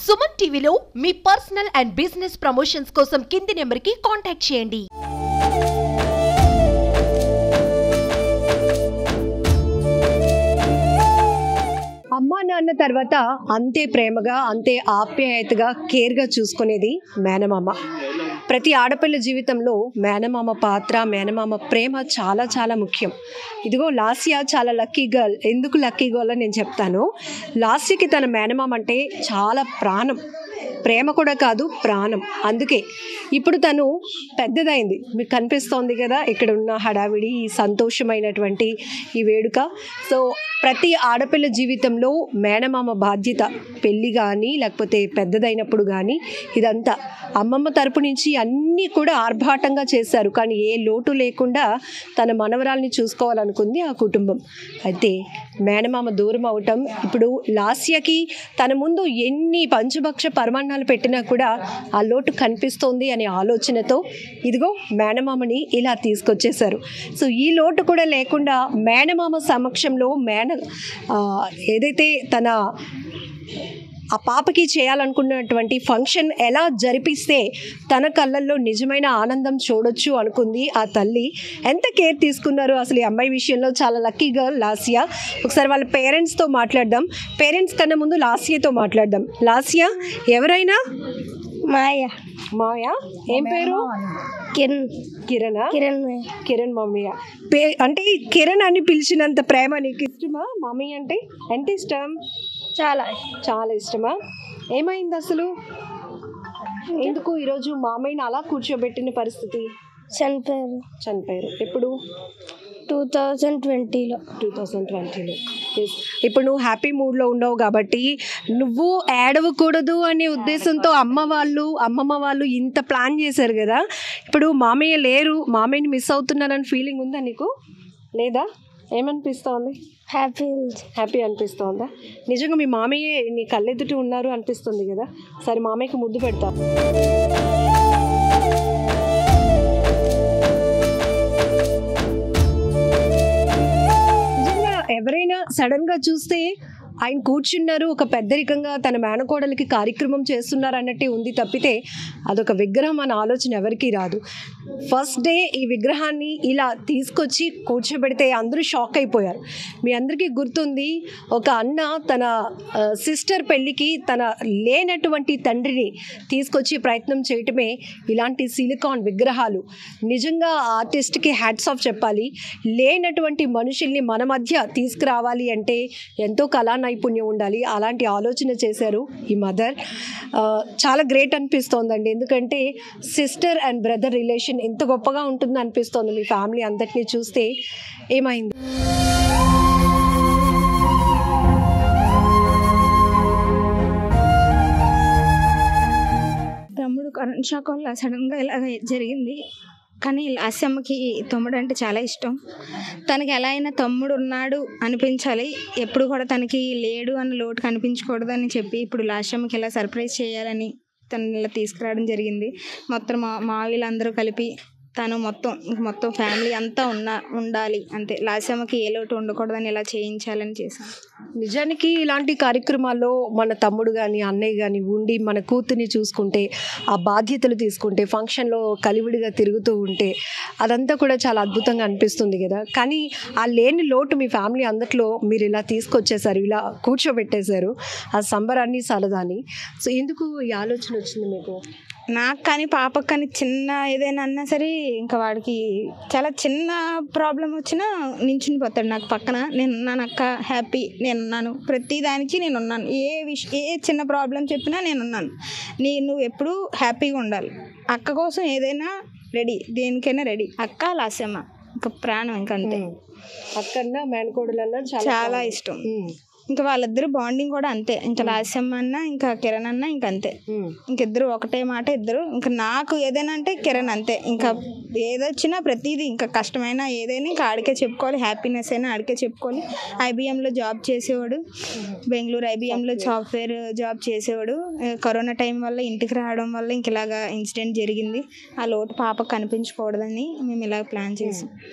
సుమన్ టీవీలో మీ personal and business promotions కోసం కింది నెంబర్కి కాంటాక్ట్ చేయండి అమ్మా నాన్న తర్వాత అంతే ప్రేమగా అంతే ఆప్యాయతగా కేర్గా చూసుకునేది మేనమామ ప్రతి ఆడపిల్ల జీవితంలో మేనమామ పాత్ర మేనమామ ప్రేమ చాలా చాలా ముఖ్యం ఇదిగో లాస్య చాలా లక్కీ గర్ల్ ఎందుకు లక్కీ గర్ల్ అని నేను చెప్తాను లాస్యకి తన మేనమామ అంటే చాలా ప్రాణం ప్రేమ కూడా కాదు ప్రాణం అందుకే ఇప్పుడు తను పెద్దదైంది మీకు కనిపిస్తోంది కదా ఇక్కడ ఉన్న హడావిడి ఈ సంతోషమైనటువంటి ఈ వేడుక సో ప్రతి ఆడపిల్ల జీవితంలో మేనమామ బాధ్యత పెళ్ళి కానీ లేకపోతే పెద్దదైనప్పుడు కానీ ఇదంతా అమ్మమ్మ తరపు నుంచి అన్నీ కూడా ఆర్భాటంగా చేశారు కానీ ఏ లోటు లేకుండా తన మనవరాల్ని చూసుకోవాలనుకుంది ఆ కుటుంబం అయితే మేనమామ దూరం అవటం ఇప్పుడు లాస్యకి తన ముందు ఎన్ని పంచభక్ష పరమాన్నాలు పెట్టినా కూడా ఆ లోటు కనిపిస్తోంది అనే ఆలోచనతో ఇదిగో మేనమామని ఇలా తీసుకొచ్చేశారు సో ఈ లోటు కూడా లేకుండా మేనమామ సమక్షంలో మేన ఆ, ఏదైతే తన ఆ పాపకి చేయాలనుకున్నటువంటి ఫంక్షన్ ఎలా జరిపిస్తే తన కళ్ళల్లో నిజమైన ఆనందం చూడొచ్చు అనుకుంది ఆ తల్లి ఎంత కేర్ తీసుకున్నారు అసలు ఈ అమ్మాయి విషయంలో చాలా లక్కీ గర్ల్ లాసియా ఒకసారి వాళ్ళ పేరెంట్స్తో మాట్లాడదాం పేరెంట్స్ కన్నా ముందు లాసియాతో మాట్లాడదాం లాసియా ఎవరైనా మాయ మాయా ఏం పేరు కిరణ్ కిరణ్ కిరణ్ కిరణ్ మమ్మీయ పే అంటే ఈ కిరణ్ అని పిలిచినంత ప్రేమ నీకు ఇష్టమా మమ్మీ అంటే ఎంత ఇష్టం చాలా చాలా ఇష్టమా ఏమైంది అసలు ఎందుకు ఈరోజు మామయ్యని అలా కూర్చోబెట్టిన పరిస్థితి చనిపోయారు చనిపోయారు ఎప్పుడు టూ థౌజండ్ ట్వంటీలో టూ థౌజండ్ ట్వంటీలో ఇప్పుడు నువ్వు హ్యాపీ మూడ్లో ఉండవు కాబట్టి నువ్వు ఏడవకూడదు అనే ఉద్దేశంతో అమ్మ వాళ్ళు అమ్మమ్మ వాళ్ళు ఇంత ప్లాన్ చేశారు కదా ఇప్పుడు మామయ్య లేరు మామయ్యని మిస్ అవుతున్నానని ఫీలింగ్ ఉందా నీకు లేదా ఏమనిపిస్తోంది హ్యాపీ ఉంది హ్యాపీ అనిపిస్తోందా నిజంగా మీ మామయ్య నీ కళ్ళెదుటి ఉన్నారు అనిపిస్తుంది కదా సరే మామయ్యకి ముద్దు పెడతా నిజంగా ఎవరైనా సడన్ గా చూస్తే ఆయన కూర్చున్నారు ఒక పెద్దరికంగా తన మేనకోడలికి కార్యక్రమం చేస్తున్నారు అన్నట్టే ఉంది తప్పితే అదొక విగ్రహం అన్న ఆలోచన ఎవరికీ రాదు ఫస్ట్ డే ఈ విగ్రహాన్ని ఇలా తీసుకొచ్చి కూర్చోబెడితే అందరూ షాక్ అయిపోయారు మీ అందరికీ గుర్తుంది ఒక అన్న తన సిస్టర్ పెళ్ళికి తన లేనటువంటి తండ్రిని తీసుకొచ్చి ప్రయత్నం చేయటమే ఇలాంటి సిలికాన్ విగ్రహాలు నిజంగా ఆ ఆర్టిస్ట్కి హ్యాట్స్ ఆఫ్ చెప్పాలి లేనటువంటి మనుషుల్ని మన మధ్య తీసుకురావాలి అంటే ఎంతో కళా నైపుణ్యం ఉండాలి అలాంటి ఆలోచన చేశారు ఈ మదర్ చాలా గ్రేట్ అనిపిస్తోందండి ఎందుకంటే సిస్టర్ అండ్ బ్రదర్ రిలేషన్ ఎంత గొప్పగా ఉంటుందో అనిపిస్తోంది మీ ఫ్యామిలీ అందరినీ చూస్తే ఏమైంది తమ్ముడు కరెంట్ షాక్ వల్ల సడన్గా ఇలాగ జరిగింది కానీ లాస్యమ్మకి తమ్ముడు అంటే చాలా ఇష్టం తనకి ఎలా అయినా తమ్ముడు ఉన్నాడు అనిపించాలి ఎప్పుడు కూడా తనకి లేడు అని లోటు కనిపించకూడదు అని చెప్పి ఇప్పుడు లాస్యమ్మకి ఇలా సర్ప్రైజ్ చేయాలని తను ఇలా తీసుకురావడం జరిగింది మొత్తం మా మా వీళ్ళందరూ కలిపి తను మొత్తం మొత్తం ఫ్యామిలీ అంతా ఉన్న ఉండాలి అంతే లాస్యమ్మకి ఏ లోటు ఉండకూడదని ఇలా చేయించాలని చేశాను నిజానికి ఇలాంటి కార్యక్రమాల్లో మన తమ్ముడు కానీ అన్నయ్య కానీ ఉండి మన కూతుర్ని చూసుకుంటే ఆ బాధ్యతలు తీసుకుంటే ఫంక్షన్లో కలివిడిగా తిరుగుతూ ఉంటే అదంతా కూడా చాలా అద్భుతంగా అనిపిస్తుంది కదా కానీ ఆ లేని లోటు మీ ఫ్యామిలీ అందట్లో మీరు ఇలా తీసుకొచ్చేసారు ఇలా కూర్చోబెట్టేశారు ఆ సంబరాన్ని సరదాని సో ఎందుకు ఈ ఆలోచన వచ్చింది మీకు నాకు కానీ పాపకు కానీ చిన్న ఏదైనా అన్నా సరే ఇంకా వాడికి చాలా చిన్న ప్రాబ్లం వచ్చినా నించుని పోతాడు నాకు పక్కన నేను ఉన్నాను అక్క హ్యాపీ నేను ఉన్నాను ప్రతి దానికి నేను ఉన్నాను ఏ విష ఏ చిన్న ప్రాబ్లం చెప్పినా నేను ఉన్నాను నీ నువ్వు ఎప్పుడు హ్యాపీగా ఉండాలి అక్క కోసం ఏదైనా రెడీ దేనికైనా రెడీ అక్క లాస్యమ్మ ఇంకా ప్రాణం ఇంకా అంతే అక్కడన్నా మేనకోడలన్నా చాలా చాలా ఇష్టం ఉమ్, ఇంకా వాళ్ళిద్దరు బాండింగ్ కూడా అంతే ఇంకా లాస్యమ్మ అన్న ఇంకా కిరణ్ అన్న ఇంకా అంతే ఉమ్. ఇంకిద్దరు ఒకటే మాట ఇద్దరు ఇంకా నాకు ఏదైనా అంటే కిరణ్ అంతే ఇంకా ఏదొచ్చినా ప్రతిదీ ఇంకా కష్టమైనా ఏదైనా ఇంకా ఆడికే చెప్పుకోవాలి హ్యాపీనెస్ అయినా ఆడికే చెప్పుకోవాలి ఐబిఎంలో జాబ్ చేసేవాడు బెంగళూరు ఐబిఎంలో సాఫ్ట్వేర్ జాబ్ చేసేవాడు ఆ, కరోనా టైం వల్ల ఇంటికి రావడం వల్ల ఇంక ఇలాగా ఇన్సిడెంట్ జరిగింది ఆ లోటు పాప కనిపించకూడదని మేము ఇలా ప్లాన్ చేసాం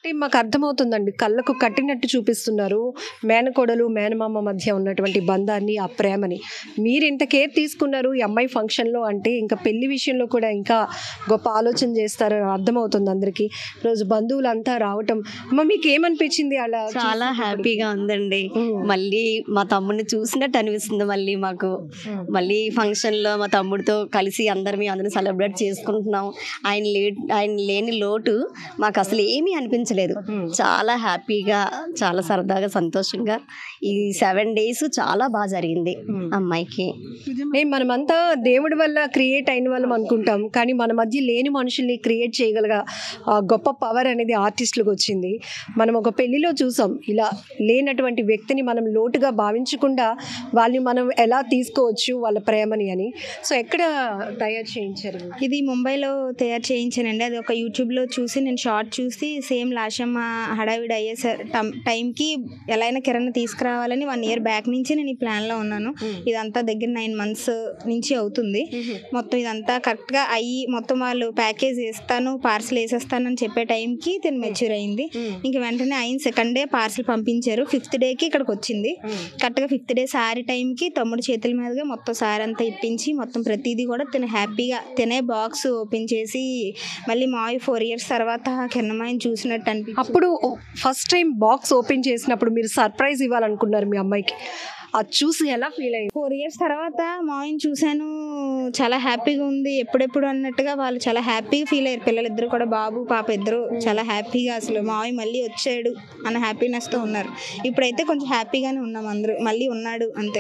అంటే మాకు అర్థమవుతుందండి కళ్ళకు కట్టినట్టు చూపిస్తున్నారు మేనకోడలు మేనమామ మధ్య ఉన్నటువంటి బంధాన్ని ఆ ప్రేమని మీరు ఇంత కేర్ తీసుకున్నారు ఈ అమ్మాయి ఫంక్షన్లో అంటే ఇంకా పెళ్లి విషయంలో కూడా ఇంకా గొప్ప ఆలోచన చేస్తారని అర్థమవుతుంది అందరికీ రోజు బంధువులు అంతా రావటం అమ్మ మీకు ఏమనిపించింది అలా చాలా చూసినప్పుడు? హ్యాపీగా ఉందండి ఉమ్. మళ్ళీ మా తమ్ముడిని చూసినట్టు అనిపిస్తుంది మళ్ళీ మాకు మళ్ళీ ఫంక్షన్ లో మా తమ్ముడితో కలిసి అందరం అందరం సెలబ్రేట్ చేసుకుంటున్నాం ఆయన లే ఆయన లేని లోటు మాకు అసలు ఏమీ అనిపించలేదు చాలా హ్యాపీగా చాలా సరదాగా సంతోషంగా ఈ సెవెన్ డేస్ చాలా బాగా జరిగింది అమ్మాయికి మేము మనమంతా దేవుడి వల్ల క్రియేట్ అయిన వాళ్ళం అనుకుంటాం కానీ మన మధ్య లేని మనుషుల్ని క్రియేట్ చేయగలగ ఆ గొప్ప పవర్ అనేది ఆర్టిస్టులకు వచ్చింది మనం ఒక పెళ్లిలో చూసాం ఇలా లేనటువంటి వ్యక్తిని మనం లోటుగా భావించకుండా వాళ్ళని మనం ఎలా తీసుకోవచ్చు వాళ్ళ ప్రేమని అని సో ఎక్కడ తయారు చేయించారు ఇది ముంబైలో తయారు చేయించానండి అది ఒక యూట్యూబ్లో చూసి నేను షార్ట్ చూసి సేమ్ లాషమ్మ హడావిడి అయ్యే స- టం- టైంకి ఎలా అయినా కిరణ్ తీసుకురావాలని వన్ ఇయర్ బ్యాక్ నుంచి నేను ఈ ప్లాన్లో ఉన్నాను ఇదంతా దగ్గర నైన్ మంత్స్ నుంచి అవుతుంది మొత్తం ఇదంతా కరెక్ట్గా అయ్యి మొత్తం వాళ్ళు ప్యాకేజ్ వేస్తాను పార్సల్ వేసేస్తాను అని చెప్పే టైంకి తిని మెచ్యూర్ అయింది ఇంక వెంటనే అయిన సెకండ్ డే పార్సల్ పంపించారు ఫిఫ్త్ డేకి ఇక్కడికి వచ్చింది కరెక్ట్గా ఫిఫ్త్ డే సారీ టైంకి తమ్ముడు చేతుల మీదుగా మొత్తం సారీ అంతా ఇప్పించి మొత్తం ప్రతిదీ కూడా తిన హ్యాపీగా తినే బాక్స్ ఓపెన్ చేసి మళ్ళీ మావి ఫోర్ ఇయర్స్ తర్వాత కిరణమాయిని చూసినట్టు అనిపించింది అప్పుడు ఫస్ట్ టైం బాక్స్ ఓపెన్ చేసినప్పుడు మీరు సర్ప్రైజ్ ఇవ్వాలనుకున్నారు మీ అమ్మాయికి అది చూసి ఎలా ఫీల్ అయ్యింది ఫోర్ ఇయర్స్ తర్వాత మావిని చూశాను చాలా హ్యాపీగా ఉంది ఎప్పుడెప్పుడు అన్నట్టుగా వాళ్ళు చాలా హ్యాపీగా ఫీల్ అయ్యారు పిల్లలిద్దరు కూడా బాబు పాప ఇద్దరు చాలా హ్యాపీగా అసలు మావి మళ్ళీ వచ్చాడు అన్న హ్యాపీనెస్తో ఉన్నారు ఇప్పుడైతే కొంచెం హ్యాపీగానే ఉన్నాం అందరూ మళ్ళీ ఉన్నాడు అంతే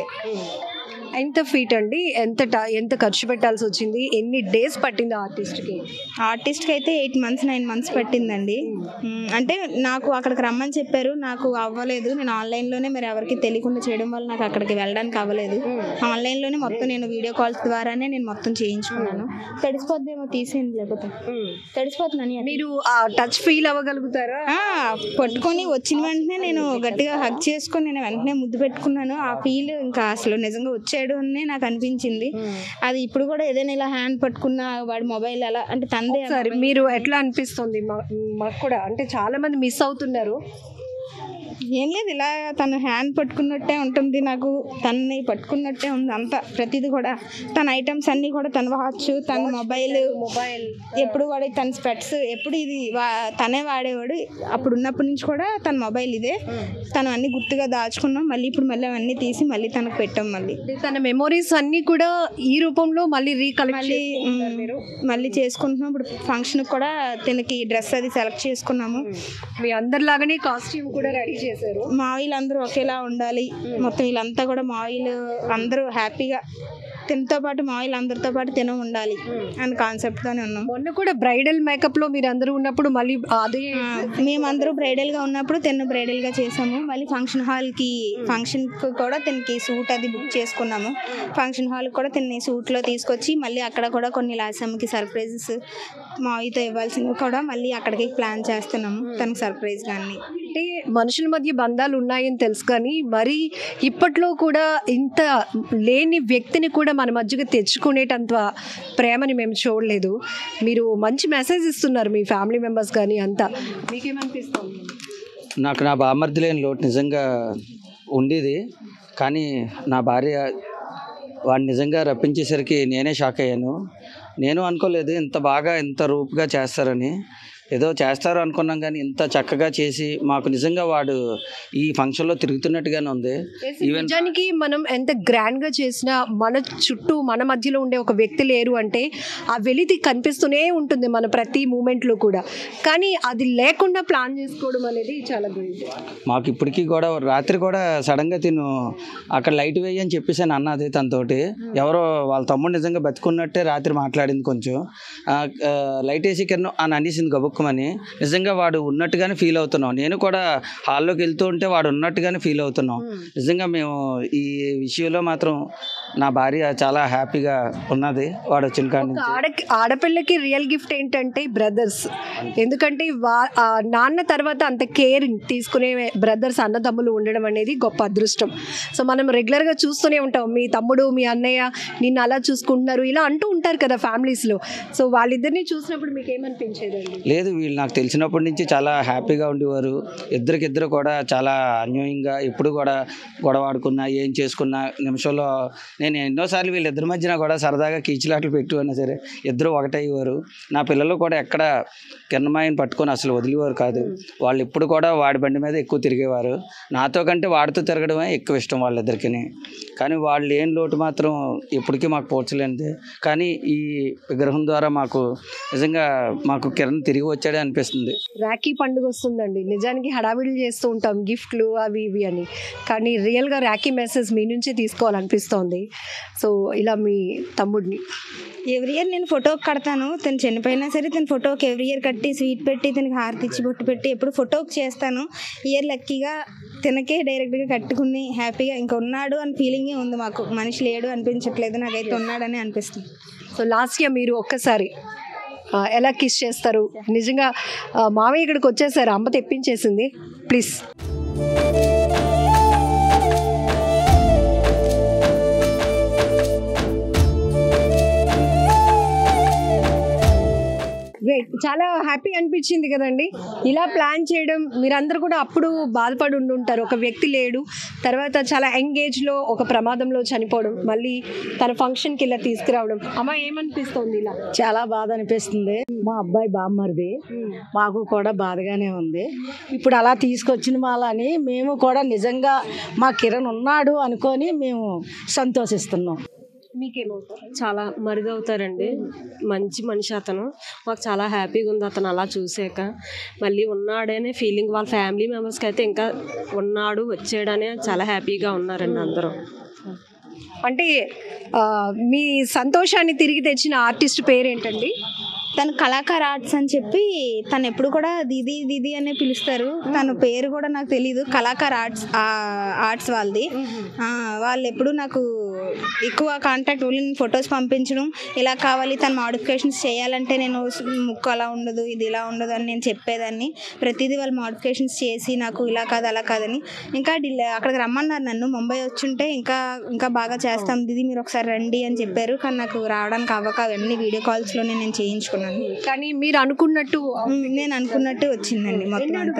ఎంత ఫీట్ అండి ఎంత ట- ఎంత ఖర్చు పెట్టాల్సి వచ్చింది ఎన్ని డేస్ పట్టింది ఆర్టిస్ట్కి ఆర్టిస్ట్కి అయితే ఎయిట్ మంత్స్ నైన్ మంత్స్ పట్టిందండి మ్మ్. అంటే నాకు అక్కడికి రమ్మని చెప్పారు నాకు అవ్వలేదు నేను ఆన్లైన్లోనే మరి ఎవరికి తెలియకుండా చేయడం వల్ల నాకు అక్కడికి వెళ్ళడానికి అవ్వలేదు ఆన్లైన్లోనే మొత్తం నేను వీడియో కాల్స్ ద్వారానే నేను మొత్తం చేయించుకున్నాను తడిసిపోద్దేమో తీసేయండి లేకపోతే తడిసిపోతున్నాను మీరు ఆ టచ్ ఫీల్ అవ్వగలుగుతారా ఆ, పట్టుకొని వచ్చిన వెంటనే నేను గట్టిగా హగ్ చేసుకొని నేను వెంటనే ముద్దు పెట్టుకున్నాను ఆ ఫీల్ ఇంకా అసలు నిజంగా వచ్చాడు అని నాకు అనిపించింది అది ఇప్పుడు కూడా ఏదైనా ఇలా హ్యాండ్ పట్టుకున్న వాడి మొబైల్ అలా అంటే తండ్రి సరే మీరు ఎట్లా అనిపిస్తుంది మా- మాకు కూడా అంటే చాలా మంది మిస్ అవుతున్నారు ఏం లేదు ఇలా తన హ్యాండ్ పట్టుకున్నట్టే ఉంటుంది నాకు తనని పట్టుకున్నట్టే ఉంది అంతా ప్రతిదీ కూడా తన ఐటమ్స్ అన్నీ కూడా తన వాచ్ తన మొబైల్ మొబైల్ ఎప్పుడు వాడే తన స్పెట్స్ ఎప్పుడు ఇది వా- తనే వాడేవాడు అప్పుడు ఉన్నప్పటి నుంచి కూడా తన మొబైల్ ఇదే తను అన్ని గుర్తుగా దాచుకున్నాం మళ్ళీ ఇప్పుడు మళ్ళీ అవన్నీ తీసి మళ్ళీ తనకు పెట్టాం మళ్ళీ తన మెమొరీస్ అన్ని కూడా ఈ రూపంలో మళ్ళీ రీకలెక్ట్ మళ్ళీ మ్, మళ్ళీ చేసుకుంటున్నాం ఇప్పుడు ఫంక్షన్కి కూడా తనకి డ్రెస్ అది సెలెక్ట్ చేసుకున్నాము మీ అందరిలాగానే కాస్ట్యూమ్ కూడా రెడీ చేశారు మావిలు అందరూ ఒకేలా ఉండాలి మొత్తం వీళ్ళంతా కూడా మావిలు అందరూ హ్యాపీగా తినతో పాటు మావిలు అందరితో పాటు తిన ఉండాలి అని కాన్సెప్ట్తోనే ఉన్నాం మొన్న కూడా బ్రైడల్ మేకప్ లో మీరు అందరూ ఉన్నప్పుడు మళ్ళీ అదే ఆ, మేమందరూ బ్రైడల్ గా ఉన్నప్పుడు తిన్న బ్రైడల్ గా చేసాము మళ్ళీ ఫంక్షన్ హాల్ కి ఫంక్షన్ కి కూడా తినకి సూట్ అది బుక్ చేసుకున్నాము ఫంక్షన్ హాల్ కూడా తిన్ని సూట్ లో తీసుకొచ్చి మళ్ళీ అక్కడ కూడా కొన్ని లాసమ్కి సర్ప్రైజెస్ మావితో ఇవ్వాల్సినవి కూడా మళ్ళీ అక్కడికి ప్లాన్ చేస్తున్నాము తనకి సర్ప్రైజ్ కానీ అంటే మనుషుల మధ్య బంధాలు ఉన్నాయని తెలుసు కానీ మరి ఇప్పట్లో కూడా ఇంత లేని వ్యక్తిని కూడా మన మధ్యకి తెచ్చుకునేటంత ప్రేమని మేము చూడలేదు మీరు మంచి మెసేజ్ ఇస్తున్నారు మీ ఫ్యామిలీ మెంబర్స్ కానీ అంతా మీకేమనిపిస్తుంది నాకు నా బామర్ది లేని లోటు నిజంగా ఉండేది కానీ నా భార్య వాడిని నిజంగా రప్పించేసరికి నేనే షాక్ అయ్యాను నేను అనుకోలేదు ఇంత బాగా ఇంత రూపుగా చేస్తారని ఏదో చేస్తారు అనుకున్నాం కానీ ఇంత చక్కగా చేసి మాకు నిజంగా వాడు ఈ ఫంక్షన్లో తిరుగుతున్నట్టుగానే ఉంది ఈవెన్ నిజానికి మనం ఎంత గ్రాండ్ గా చేసినా మన చుట్టూ మన మధ్యలో ఉండే ఒక వ్యక్తి లేరు అంటే ఆ వెలితి కనిపిస్తూనే ఉంటుంది మన ప్రతి మూమెంట్ లో కూడా కానీ అది లేకుండా ప్లాన్ చేసుకోవడం అనేది చాలా గ్రేట్ మాకు ఇప్పటికీ కూడా రాత్రి కూడా సడన్గా తిను అక్కడ లైట్ వేయి అని చెప్పేసాను అన్నది తనతోటి ఎవరో వాళ్ళ తమ్ముడు నిజంగా బతుకున్నట్టే రాత్రి మాట్లాడింది కొంచెం ఆ, ఆ, లైట్ వేసి కింద అని అనేసింది గబుక్కుమని నిజంగా వాడు ఉన్నట్టుగానే ఫీల్ అవుతున్నాం నేను కూడా హాల్లోకి వెళ్తూ ఉంటే వాడు ఉన్నట్టుగానే ఫీల్ అవుతున్నాం నిజంగా మేము ఈ విషయంలో మాత్రం నా భార్య చాలా హ్యాపీగా ఉన్నది వాడు వచ్చిన కాడి నుంచి ఆడ ఆడపిల్లకి రియల్ గిఫ్ట్ ఏంటంటే బ్రదర్స్ ఎందుకంటే వా ఆ నాన్న తర్వాత అంత కేరింగ్ తీసుకునే బ్రదర్స్ అన్నదమ్ములు ఉండడం అనేది గొప్ప అదృష్టం సో మనం రెగ్యులర్గా చూస్తూనే ఉంటాం మీ తమ్ముడు మీ అన్నయ్య నిన్ను అలా చూసుకుంటున్నారు ఇలా అంటూ ఉంటారు కదా ఫ్యామిలీస్లో సో వాళ్ళిద్దరిని చూసినప్పుడు మీకు ఏమనిపించేదండి లేదు లేదు వీళ్ళు నాకు తెలిసినప్పటి నుంచి చాలా హ్యాపీగా ఉండేవారు ఇద్దరికిద్దరు కూడా చాలా అన్యోన్యంగా ఎప్పుడు కూడా గొడవ ఆడుకున్నా ఏం చేసుకున్నా నిమిషంలో నేను ఎన్నోసార్లు వీళ్ళిద్దరి మధ్యన కూడా సరదాగా కీచులాటలు పెట్టుకున్నా సరే ఇద్దరు ఒకటయ్యేవారు నా పిల్లలు కూడా ఎక్కడ కిన్నమాయని పట్టుకొని అసలు వదిలేవారు కాదు వాళ్ళు ఇప్పుడు కూడా వాడి బండి మీద ఎక్కువ తిరిగేవారు నాతో కంటే వాడితో తిరగడమే ఎక్కువ ఇష్టం వాళ్ళిద్దరికి కానీ వాళ్ళు లేని లోటు మాత్రం ఇప్పటికీ మాకు పోర్చలేనిదే కానీ ఈ విగ్రహం ద్వారా మాకు నిజంగా మాకు కిరణ్ తిరిగి వచ్చాడే అనిపిస్తుంది రాఖీ పండుగ వస్తుందండి నిజానికి హడావిడి చేస్తూ ఉంటాం గిఫ్ట్లు అవి ఇవి అని కానీ రియల్గా రాఖీ మెసేజ్ మీ నుంచే తీసుకోవాలనిపిస్తోంది సో ఇలా మీ తమ్ముడిని ఎవ్రీ ఇయర్ నేను ఫోటోకి కడతాను తను చనిపోయినా సరే తన ఫోటోకి ఎవ్రీ ఇయర్ కట్టి స్వీట్ పెట్టి తనకి హారతి ఇచ్చి బొట్టు పెట్టి ఎప్పుడు ఫోటోకి చేస్తాను ఇయర్ లక్కీగా తనకే డైరెక్ట్గా కట్టుకుని హ్యాపీగా ఇంకా ఉన్నాడు అని ఫీలింగే ఉంది మాకు మనిషి లేడు అనిపించట్లేదు నాకైతే ఉన్నాడని అనిపిస్తుంది సో లాస్ట్ ఇయర్ మీరు ఒక్కసారి ఆ, ఎలా కిస్ చేస్తారు నిజంగా ఆ, మామయ్య ఇక్కడికి వచ్చేసారు అమ్మ తెప్పించేసింది ప్లీజ్ గ్రేట్ చాలా హ్యాపీ అనిపించింది కదండి ఇలా ప్లాన్ చేయడం మీరందరూ కూడా అప్పుడు బాధపడి ఉండి ఉంటారు ఒక వ్యక్తి లేడు తర్వాత చాలా ఎంగేజ్లో ఒక ప్రమాదంలో చనిపోవడం మళ్ళీ తన ఫంక్షన్కి ఇలా తీసుకురావడం అమ్మ ఏమనిపిస్తోంది ఇలా చాలా బాధ అనిపిస్తుంది మా అబ్బాయి బామ్మరిది మాకు కూడా బాధగానే ఉంది ఇప్పుడు అలా తీసుకొచ్చిన వాళ్ళని మేము కూడా నిజంగా మా కిరణ్ ఉన్నాడు అనుకొని మేము సంతోషిస్తున్నాం మీకేమవుతారు చాలా మరుగవుతారండి మంచి మనిషి అతను మాకు చాలా హ్యాపీగా ఉంది అతను అలా చూసాక మళ్ళీ ఉన్నాడనే ఫీలింగ్ వాళ్ళ ఫ్యామిలీ మెంబర్స్కి అయితే ఇంకా ఉన్నాడు వచ్చాడనే చాలా హ్యాపీగా ఉన్నారండి అందరూ అంటే ఆ, మీ సంతోషాన్ని తిరిగి తెచ్చిన ఆర్టిస్ట్ పేరేంటండి తను కళాకార్ ఆర్ట్స్ అని చెప్పి తను ఎప్పుడు కూడా దీది దీది అనే పిలుస్తారు తన పేరు కూడా నాకు తెలియదు కళాకార్ ఆర్ట్స్ ఆర్ట్స్ వాళ్ళది ఆ, వాళ్ళు ఎప్పుడు నాకు ఎక్కువ కాంటాక్ట్ ఓన్లీ ఫొటోస్ పంపించడం ఇలా కావాలి తన మాడిఫికేషన్స్ చేయాలంటే నేను ముక్కు అలా ఉండదు ఇది ఇలా ఉండదు అని నేను చెప్పేదాన్ని ప్రతిదీ వాళ్ళు మాడిఫికేషన్స్ చేసి నాకు ఇలా కాదు అలా కాదని ఇంకా డిలే అక్కడికి రమ్మన్నారు నన్ను ముంబై వచ్చుంటే ఇంకా ఇంకా బాగా చేస్తాం దిది మీరు ఒకసారి రండి అని చెప్పారు కానీ నాకు రావడానికి అవ్వక అవన్నీ వీడియో కాల్స్లోనే నేను చేయించుకున్నాను కానీ మీరు అనుకున్నట్టు ఉమ్, నేను అనుకున్నట్టు వచ్చిందండి మొత్తం అంతా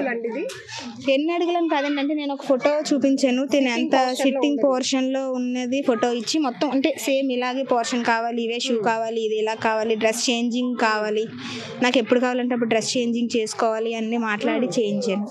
ఎన్ని అడుగులని కాదండి అంటే నేను ఒక ఫోటో చూపించాను తిని ఎంత సిట్టింగ్ పోర్షన్ లో ఉన్నది ఫోటో ఇచ్చి మొత్తం అంటే సేమ్ ఇలాగే పోర్షన్ కావాలి ఇవే షూ కావాలి ఇది ఇలా కావాలి డ్రెస్ చేంజింగ్ కావాలి నాకు ఎప్పుడు కావాలంటే అప్పుడు డ్రెస్ చేంజింగ్ చేసుకోవాలి అన్ని మాట్లాడి చేయించాను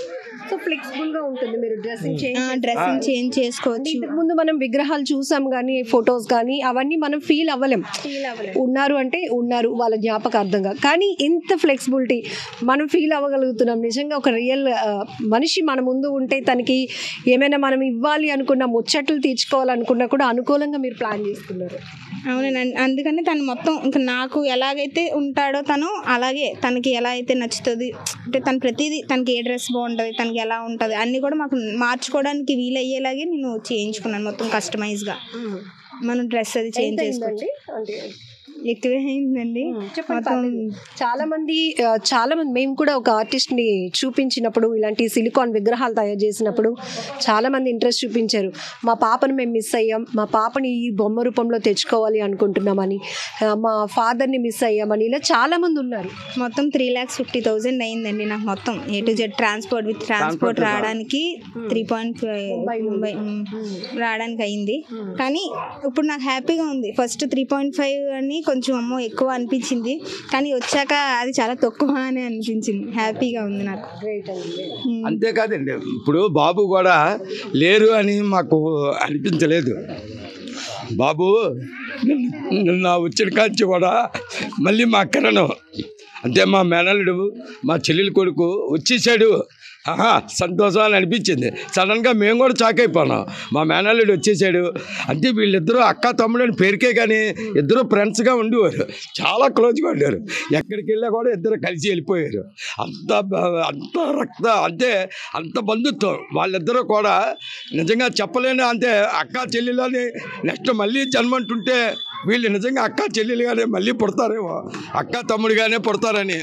సో ఫ్లెక్సిబుల్ గా ఉంటుంది మీరు డ్రెస్సింగ్ చేంజ్ డ్రెస్సింగ్ చేంజ్ చేసుకోవచ్చు ఇంతకు ముందు మనం విగ్రహాలు చూసాం కానీ ఫొటోస్ కానీ అవన్నీ మనం ఫీల్ అవ్వలేం ఉన్నారు అంటే ఉన్నారు వాళ్ళ జ్ఞాపకార్థంగా కానీ ఇంత ఫ్లెక్సిబిలిటీ మనం ఫీల్ అవ్వగలుగుతున్నాం నిజంగా ఒక రియల్ మనిషి మన ముందు ఉంటే తనకి ఏమైనా మనం ఇవ్వాలి అనుకున్న ముచ్చట్లు తీర్చుకోవాలనుకున్నా కూడా అనుకూలంగా మీరు ప్లాన్ చేసుకున్నారు అవునండి అందుకని తను మొత్తం ఇంకా నాకు ఎలాగైతే ఉంటాడో తను అలాగే తనకి ఎలా అయితే నచ్చుతుంది అంటే తను ప్రతిదీ తనకి ఏ డ్రెస్ బాగుంటుంది తనకి ఎలా ఉంటుంది అన్నీ కూడా మాకు మార్చుకోవడానికి వీలయ్యేలాగే నేను చేయించుకున్నాను మొత్తం కస్టమైజ్గా మనం డ్రెస్ అది చేంజ్ చేసుకోవచ్చు అంటే ఎక్కువే అయిందండి చెప్పండి మొత్తం పర్లేదు. చాలా మంది ఆ, చాలా మంది మేము కూడా ఒక ఆర్టిస్ట్ ని చూపించినప్పుడు ఇలాంటి సిలికాన్ విగ్రహాలు తయారు చేసినప్పుడు చాలా మంది ఇంట్రెస్ట్ చూపించారు మా పాపను మేము మిస్ అయ్యాం మా పాపని ఈ బొమ్మ రూపంలో తెచ్చుకోవాలి అనుకుంటున్నామని ఆ, మా father ని మిస్ అయ్యామని ఇలా చాలా మంది ఉన్నారు మొత్తం త్రీ ల్యాక్స్ ఫిఫ్టీ థౌజండ్ అయిందండి నాకు మొత్తం A to Z transport with transport రావడానికి త్రీ పాయింట్ ముంబై ఉమ్, రావడానికి అయింది కానీ ఇప్పుడు నాకు హ్యాపీగా ఉంది ఫస్ట్ త్రీ పాయింట్ ఫైవ్ అని కొంచెం అమ్మో ఎక్కువ అనిపించింది కానీ వచ్చాక అది చాలా తక్కువ అని అనిపించింది హ్యాపీగా ఉంది నాకు ఉమ్. అంతేకాదండి ఇప్పుడు బాబు కూడా లేరు అని మాకు అనిపించలేదు బాబు నిన్న- నిన్న వచ్చిన కాంచి కూడా మళ్ళీ మా కిరణ్ అంటే మా మేనల్లుడు మా చెల్లెలు కొడుకు వచ్చేసాడు ఆహా సంతోషం అని అనిపించింది సడన్గా మేము కూడా షాక్ అయిపోయాం మా మేనల్లుడు వచ్చేసాడు అంటే వీళ్ళిద్దరూ అక్క తమ్ముడు అని పేరుకే కానీ ఇద్దరు ఫ్రెండ్స్గా ఉండేవారు చాలా క్లోజ్గా ఉండేవారు ఎక్కడికి వెళ్ళా కూడా ఇద్దరు కలిసి వెళ్ళిపోయారు అంత బ- అంత రక్త అంటే అంత బంధుత్వం వాళ్ళిద్దరూ కూడా నిజంగా చెప్పలేని అంతే అక్క చెల్లెలని నెక్స్ట్ మళ్ళీ జన్మంటుంటే వీళ్ళు నిజంగా అక్క చెల్లెలుగానే మళ్ళీ పుడతారేమో అక్క తమ్ముడుగానే పుడతారని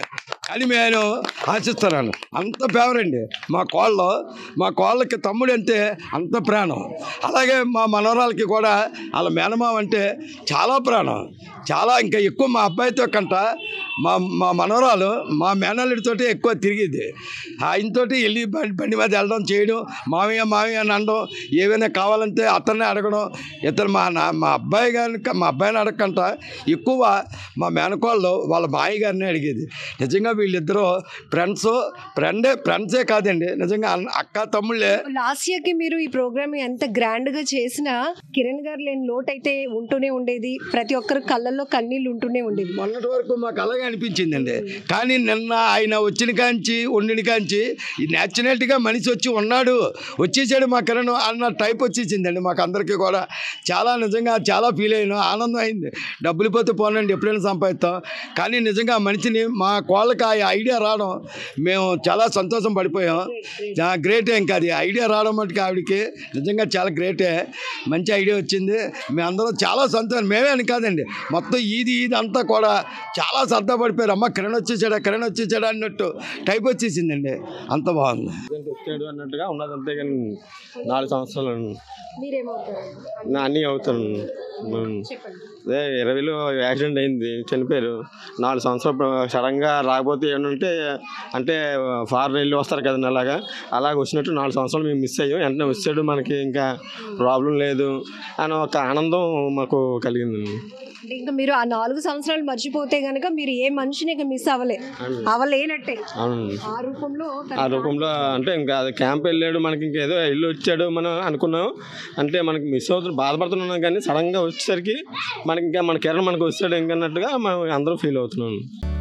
అని నేను ఆశిస్తున్నాను అంత ఫేవర్ అండి మా కోళ్ళు మా కోళ్ళకి తమ్ముడు అంటే అంత ప్రాణం అలాగే మా మనవరాలకి కూడా వాళ్ళ మేనమామ అంటే చాలా ప్రాణం చాలా ఇంకా ఎక్కువ మా అబ్బాయితో కంట మా మా మనవరాలు మా మేనల్లుడితోటి ఎక్కువ తిరిగిద్ది ఆయనతోటి వెళ్ళి బండి బండి మీద వెళ్ళడం చేయడం మామయ్య మామయ్య అని అనడం ఏవైనా కావాలంటే అతన్నే అడగడం ఇతను మా నా మా అబ్బాయి గారిని మా అబ్బాయిని అడగకంట ఎక్కువ మా మేనకోళ్ళు వాళ్ళ మాయ గారిని అడిగేది నిజంగా వీళ్ళిద్దరూ ఫ్రెండ్స్ ఫ్రెండే ఫ్రెండ్సే కాదండి నిజంగా అన్న- అక్క తమ్ముళ్ళే లాస్ట్ ఇయర్ కి మీరు ఈ ప్రోగ్రామ్ ఎంత గ్రాండ్ గా చేసినా కిరణ్ గారు లేని లోటు అయితే ఉంటూనే ఉండేది ప్రతి ఒక్కరి కళ్ళల్లో కన్నీళ్ళు ఉంటూనే ఉండేది మొన్నటి వరకు మాకు అలాగే అనిపించిందండి కానీ నిన్న ఆయన వచ్చిన కాంచి ఉండిన కాంచి ఈ న్యాచురాలిటీగా మనిషి వచ్చి ఉన్నాడు వచ్చేసాడు మా కిరణ్ అన్న టైప్ వచ్చేసిందండి మాకు అందరికీ కూడా చాలా నిజంగా చాలా ఫీల్ అయినా ఆనందం అయింది డబ్బులు పోతే పోనండి ఎప్పుడైనా సంపాదిస్తాం కానీ నిజంగా ఆ మనిషిని మా కోళ్ళకి ఆ ఐడియా రావడం మేము చాలా సంతోషం పడిపోయాం గ్రేటే ఇంకా అది ఐడియా రావడం మటుకు ఆవిడకి నిజంగా చాలా గ్రేటే మంచి ఐడియా వచ్చింది మేమందరం చాలా సంతోషం మేమే అని కాదండి మొత్తం ఈది ఈది అంతా కూడా చాలా సరదా పడిపోయారు అమ్మ కిరణ్ వచ్చేసాడా కిరణ్ వచ్చేసాడా అన్నట్టు టైప్ వచ్చేసిందండి అంత బాగుంది వచ్చాడు అన్నట్టుగా ఉన్నది అంతేగాని నాలుగు సంవత్సరాలు మీరేమవుతారు నా అన్నీ అవుతాను ఉమ్. చెప్పండి అదే ఇరవైలో యాక్సిడెంట్ అయింది చనిపోయారు నాలుగు సంవత్సరాలు సడన్గా రాకపోతే ఏంటంటే అంటే ఫారెన్ వెళ్ళి వస్తారు కదండి అలాగా అలాగ వచ్చినట్టు నాలుగు సంవత్సరాలు మేము మిస్ అయ్యాం వెంటనే వచ్చాడు మనకి ఇంకా ప్రాబ్లం లేదు అని ఒక ఆనందం మాకు కలిగిందండి అంటే ఇంకా మీరు ఆ నాలుగు సంవత్సరాలు మర్చిపోతే గనక మీరు ఏ మనిషిని ఇక మిస్ అవ్వలే అవ్వలేనట్టే అవునండి ఆ రూపంలో ఆ రూపంలో అంటే ఇంకా అది క్యాంప్ వెళ్ళాడు మనకి ఇంకేదో ఇల్లు వచ్చాడు మనం అనుకున్నాం అంటే మనకి మిస్ అవుతుంది బాధపడుతున్నాం కానీ సడన్గా వచ్చేసరికి మనకి ఇంకా మన కిరణ్ మనకు వచ్చాడు ఇంకన్నట్టుగా మనం అందరూ ఫీల్ అవుతున్నాం